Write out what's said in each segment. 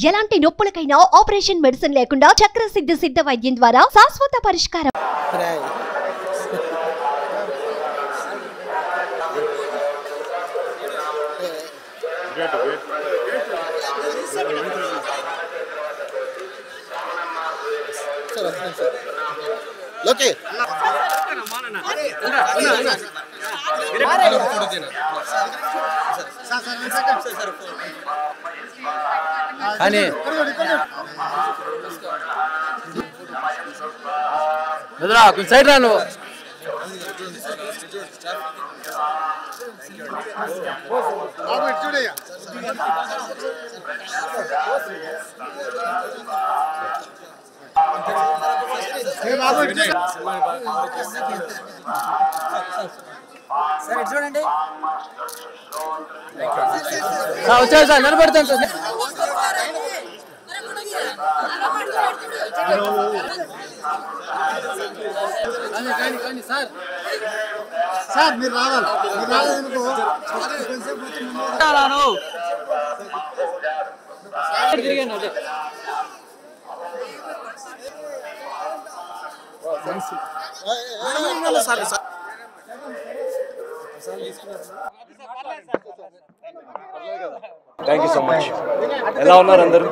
ఎలాంటి నొప్పులకైనా operation medicine లేకుండా చక్రసిద్ధ సిద్ధ వైద్యం ద్వారా శాశ్వత పరిష్కారం Peraí. Loki. కానీ వదిరా కొంచెం సైడ్ రా నువ్వు ఆ, వచ్చాడు సార్ నిలబెడతాను సార్ కానీ కానీ కానీ సార్ సార్ మీరు రావాలి మీరు రాలేదు రాను తిరిగాను అదే sir sir thank you so much ఎలా ఉన్నారు అందరూ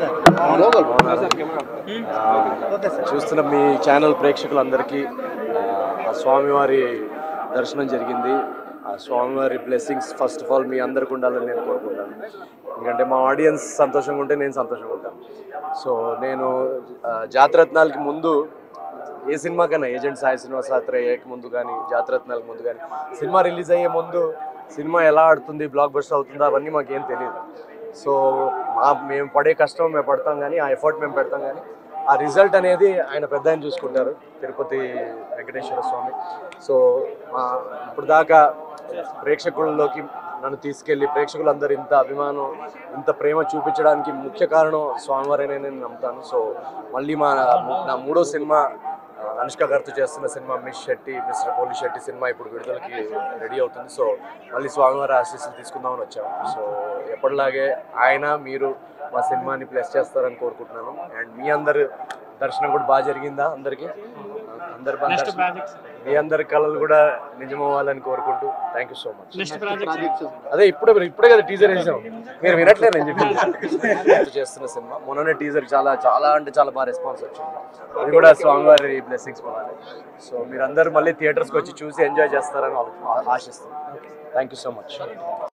చూస్తున్న మీ ఛానల్ ప్రేక్షకులందరికీ ఆ స్వామివారి దర్శనం జరిగింది ఆ స్వామివారి బ్లెస్సింగ్స్ ఫస్ట్ ఆఫ్ ఆల్ మీ అందరికి ఉండాలని నేను కోరుకుంటాను ఎందుకంటే మా ఆడియన్స్ సంతోషంగా ఉంటే నేను సంతోషంగా ఉంటాను సో నేను ఆ, జాతరత్నాలకి ముందు ఏ సినిమా కన్నా ఏజెంట్ సాయి శ్రీనివాసాత్రేయకి ముందు కానీ జాతరత్నాలకు ముందు కానీ సినిమా రిలీజ్ అయ్యే ముందు సినిమా ఎలా ఆడుతుంది బ్లాక్ బస్టర్ అవుతుందా అవన్నీ మాకేం తెలియదు సో మా మేము పడే కష్టం మేము పడతాం కానీ ఆ ఎఫర్ట్ మేము పెడతాం కానీ ఆ రిజల్ట్ అనేది ఆయన పెద్ద ఆయన చూసుకుంటారు తిరుపతి వెంకటేశ్వర స్వామి సో మా ఇప్పుడు దాకా ప్రేక్షకుల్లోకి నన్ను తీసుకెళ్ళి ప్రేక్షకులందరూ ఇంత అభిమానం ఇంత ప్రేమ చూపించడానికి ముఖ్య కారణం స్వామివారేనే నేను నమ్ముతాను సో మళ్ళీ మా నా మూడో సినిమా ఆ, అనుష్క గారితో చేస్తున్న సినిమా మిస్ శెట్టి మిస్టర్ పోలి శెట్టి సినిమా ఇప్పుడు విడుదలకి రెడీ అవుతుంది సో మళ్ళీ స్వామివారి ఆశీస్సులు తీసుకుందామని వచ్చాము సో ఎప్పటిలాగే ఆయన మీరు మా సినిమాని ప్లస్ చేస్తారని కోరుకుంటున్నాను అండ్ మీ అందరు దర్శనం కూడా బాగా జరిగిందా అందరికి అందరి బాగా దర్శనం- మీ అందరి కళలు కూడా నిజమవ్వాలని కోరుకుంటూ థ్యాంక్ యూ సో మచ్ అదే ఇప్పుడు ఇప్పుడే కదా టీజర్ వేసాం మీరు వినట్లేదు నేను చెప్పి చేస్తున్న సినిమా మొన్ననే టీజర్ చాలా చాలా అంటే చాలా బాగా రెస్పాన్స్ వచ్చింది అది కూడా స్వామివారి బ్లెస్సింగ్స్ పొందాలి సో మీరందరూ మళ్ళీ థియేటర్స్కి వచ్చి చూసి ఎంజాయ్ చేస్తారని ఆ- ఆశిస్తున్నాను థ్యాంక్ యూ సో మచ్